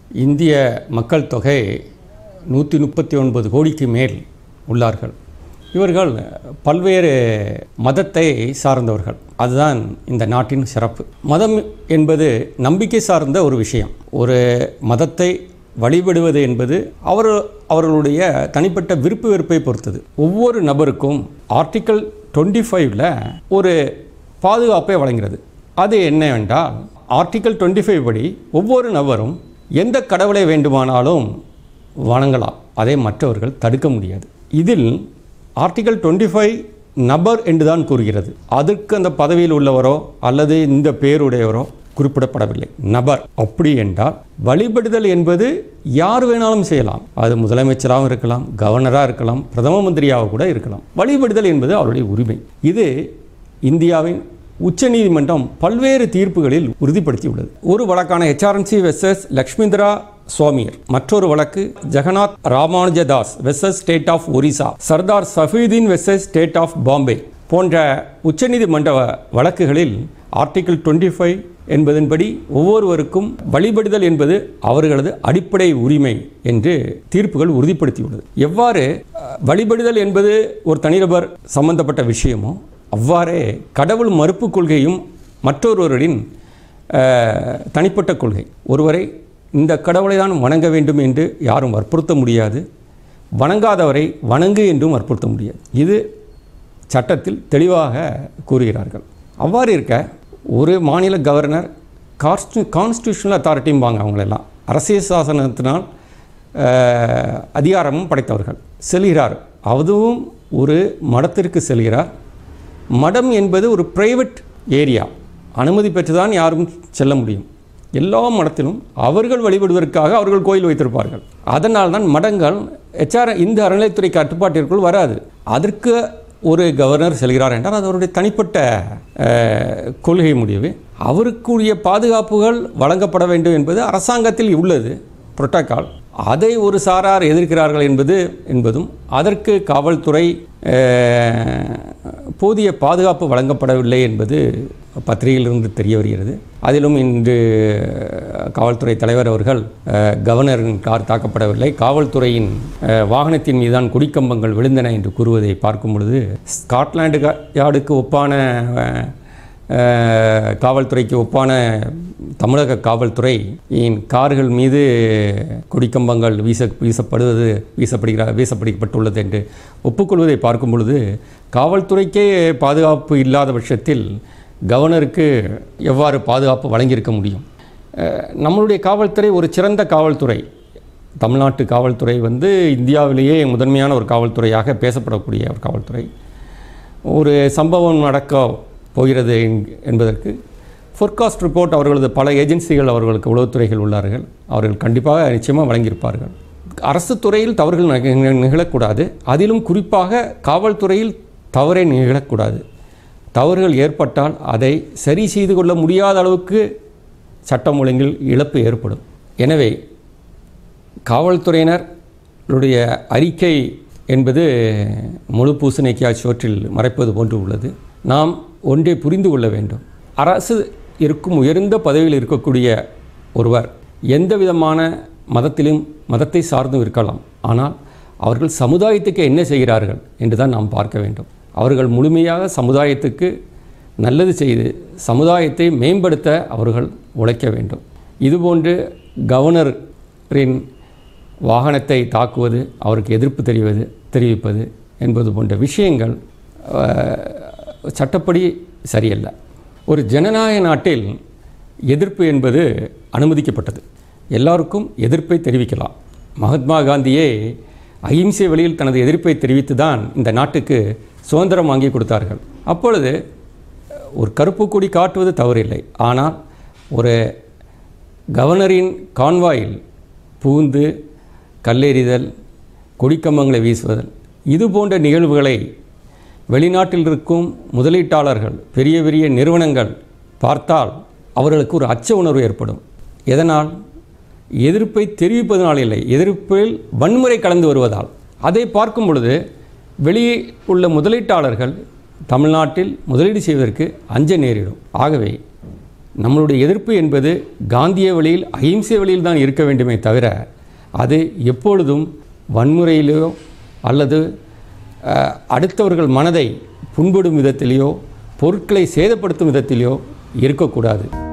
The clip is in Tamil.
இந்திய மக்கள் தொகை நூற்றி முப்பத்தி ஒன்பது கோடிக்கு மேல் உள்ளார்கள் இவர்கள் பல்வேறு மதத்தை சார்ந்தவர்கள் அதுதான் இந்த நாட்டின் சிறப்பு மதம் என்பது நம்பிக்கை சார்ந்த ஒரு விஷயம் ஒரு மதத்தை வழிபடுவது என்பது அவர் அவர்களுடைய தனிப்பட்ட விருப்பு வெறுப்பை பொறுத்தது ஒவ்வொரு நபருக்கும் ஆர்டிக்கல் டுவெண்ட்டி ஃபைவ்ல ஒரு பாதுகாப்பை வழங்குகிறது அது என்னவென்றால் ஆர்டிக்கல் டுவெண்ட்டி ஃபைவ் படி ஒவ்வொரு நபரும் எந்த கடவுளை வேண்டுமானாலும் வணங்கலாம் அதை மற்றவர்கள் தடுக்க முடியாது இதில் ஆர்டிகல் டுவெண்ட்டி ஃபைவ் நபர் என்று தான் கூறுகிறது அதற்கு அந்த பதவியில் உள்ளவரோ அல்லது இந்த பேருடையவரோ குறிப்பிடப்படவில்லை நபர் அப்படி என்றால் வழிபடுதல் என்பது யார் வேணாலும் செய்யலாம் அது முதலமைச்சராகவும் இருக்கலாம் கவர்னராக இருக்கலாம் பிரதம மந்திரியாக கூட இருக்கலாம் வழிபடுதல் என்பது அவருடைய உரிமை இது இந்தியாவின் உச்சநீதிமன்றம் பல்வேறு தீர்ப்புகளில் உறுதிப்படுத்தியுள்ளது ஒரு வழக்கான ஹெச்ஆர்என்சி வெர்சஸ் லக்ஷ்மிந்திரா சுவாமியர் மற்றொரு வழக்கு Jagannath Ramanujadas versus state of Orissa Sardar Safiuddin versus state of Bombay போன்ற உச்சநீதிமன்ற வழக்குகளில் ஆர்டிகிள் டுவெண்ட்டி ஃபைவ் என்பதன்படி ஒவ்வொருவருக்கும் வழிபடுதல் என்பது அவர்களது அடிப்படை உரிமை என்று தீர்ப்புகள் உறுதிப்படுத்தியுள்ளது எவ்வாறு அஹ், வழிபடுதல் என்பது ஒரு தனிநபர் சம்பந்தப்பட்ட விஷயமோ அவ்வாறே கடவுள் மறுப்பு கொள்கையும் மற்றொருவரின் அஹ், தனிப்பட்ட கொள்கை ஒருவரை இந்த கடவுளை தான் வணங்க வேண்டும் என்று யாரும் வற்புறுத்த முடியாது வணங்காதவரை வணங்கு என்றும் வற்புறுத்த முடியாது இது சட்டத்தில் தெளிவாக கூறுகிறார்கள் அவ்வாறு இருக்க ஒரு மாநில கவர்னர் கான்ஸ்டி கான்ஸ்டியூஷனல் அத்தாரிட்டிம்பாங்க அவங்களெல்லாம் அரசியல் சாசனத்தினால் அஹ், அதிகாரமும் படைத்தவர்கள் செல்கிறார் அதுவும் ஒரு மடத்திற்கு செல்கிறார் மடம் என்பது ஒரு பிரைவேட் ஏரியா அனுமதி பெற்றுதான் யாரும் செல்ல முடியும் எல்லா மடத்திலும் அவர்கள் வழிபடுவதற்காக அவர்கள் கோயில் வைத்திருப்பார்கள் அதனால் தான் மடங்கள் எச்ஆர் இந்த அறநிலைத்துறை கட்டுப்பாட்டிற்குள் வராது அதற்கு ஒரு கவர்னர் செல்கிறார் என்றால் அது அவருடைய தனிப்பட்ட அஹ், கொள்கை முடிவு அவருக்குரிய பாதுகாப்புகள் வழங்கப்பட வேண்டும் என்பது அரசாங்கத்தில் உள்ளது புரோட்டோகால் அதை ஒரு சாரார் எதிர்க்கிறார்கள் என்பது என்பதும் அதற்கு காவல்துறை அஹ், போதிய பாதுகாப்பு வழங்கப்படவில்லை என்பது பத்திரிகையிலிருந்து தெரிய வருகிறது அதிலும் இன்று காவல்துறை தலைவர் அவர்கள் அஹ், கவர்னரின் கார் தாக்கப்படவில்லை காவல்துறையின் அஹ், வாகனத்தின் மீதுதான் குடிக்கம்பங்கள் விழுந்தன என்று கூறுவதை பார்க்கும் பொழுது ஸ்காட்லாண்டு கா- யார்டுக்கு ஒப்பான அஹ், அஹ், காவல்துறைக்கு ஒப்பான தமிழக காவல்துறை இன் கார்கள் மீது கொடிக்கம்பங்கள் வீச வீசப்படுவது வீசப்படுகிற வீசப்படப்பட்டுள்ளது என்று ஒப்புக்கொள்வதை பார்க்கும் பொழுது காவல்துறைக்கே பாதுகாப்பு இல்லாத பட்சத்தில் கவர்னருக்கு எவ்வாறு பாதுகாப்பு வழங்கியிருக்க முடியும் அஹ், நம்மளுடைய காவல்துறை ஒரு சிறந்த காவல்துறை தமிழ்நாட்டு காவல்துறை வந்து இந்தியாவிலேயே முதன்மையான ஒரு காவல்துறையாக பேசப்படக்கூடிய ஒரு காவல்துறை ஒரு சம்பவம் நடக்க போகிறது என்- என்பதற்கு ஃபோர்காஸ்ட் ரிப்போர்ட் அவர்களது பல ஏஜென்சிகள் அவர்களுக்கு உளவுத்துறைகள் உள்ளார்கள் அவர்கள் கண்டிப்பாக நிச்சயமாக வழங்கியிருப்பார்கள் அரசு துறையில் தவறுகள் நிக- நிக- நிகழக்கூடாது அதிலும் குறிப்பாக காவல்துறையில் தவறே நிகழக்கூடாது தவறுகள் ஏற்பட்டால் அதை சரி செய்து கொள்ள முடியாத அளவுக்கு சட்டம் ஒழுங்கில் இழப்பு ஏற்படும் எனவே காவல்துறையினருடைய அறிக்கை என்பது முழு பூசணிக்காய் சோற்றில் மறைப்பது போன்று உள்ளது நாம் ஒன்றை புரிந்து கொள்ள வேண்டும் அரசு இருக்கும் உயர்ந்த பதவியில் இருக்கக்கூடிய ஒருவர் எந்த விதமான மதத்திலும் மதத்தை சார்ந்தும் இருக்கலாம் ஆனால் அவர்கள் சமுதாயத்துக்கு என்ன செய்கிறார்கள் என்று தான் நாம் பார்க்க வேண்டும் அவர்கள் முழுமையாக சமுதாயத்துக்கு நல்லது செய்து சமுதாயத்தை மேம்படுத்த அவர்கள் உழைக்க வேண்டும் இதுபோன்று கவர்னரின் வாகனத்தை தாக்குவது அவருக்கு எதிர்ப்பு தெரிவது தெரிவிப்பது என்பது போன்ற விஷயங்கள் அஹ், சட்டப்படி சரியல்ல ஒரு ஜனநாயக நாட்டில் எதிர்ப்பு என்பது அனுமதிக்கப்பட்டது எல்லாருக்கும் எதிர்ப்பை தெரிவிக்கலாம் மகாத்மா காந்தியே அகிம்சை வழியில் தனது எதிர்ப்பை தெரிவித்து தான் இந்த நாட்டுக்கு சுதந்திரம் வாங்கி கொடுத்தார்கள் அப்பொழுது ஒரு கருப்பு கொடி காட்டுவது தவறில்லை ஆனால் ஒரு கவர்னரின் கான்வாயில் புகுந்து கல்லெறிதல் கொடிக்கம்பங்களை வீசுவதல் இது போன்ற நிகழ்வுகளை வெளிநாட்டில் இருக்கும் முதலீட்டாளர்கள் பெரிய பெரிய நிறுவனங்கள் பார்த்தால் அவர்களுக்கு ஒரு அச்ச உணர்வு ஏற்படும் எதனால் எதிர்ப்பை தெரிவிப்பதனால் இல்லை எதிர்ப்பில் வன்முறை கலந்து வருவதால் அதை பார்க்கும் பொழுது வெளியே உள்ள முதலீட்டாளர்கள் தமிழ்நாட்டில் முதலீடு செய்வதற்கு அஞ்ச நேரிடும் ஆகவே நம்மளுடைய எதிர்ப்பு என்பது காந்திய வழியில் அஹிம்சை வழியில் தான் இருக்க வேண்டுமே தவிர அது எப்பொழுதும் வன்முறையிலோ அல்லது அஹ், அடுத்தவர்கள் மனதை புண்படும் விதத்திலேயோ பொருட்களை சேதப்படுத்தும் விதத்திலேயோ இருக்கக்கூடாது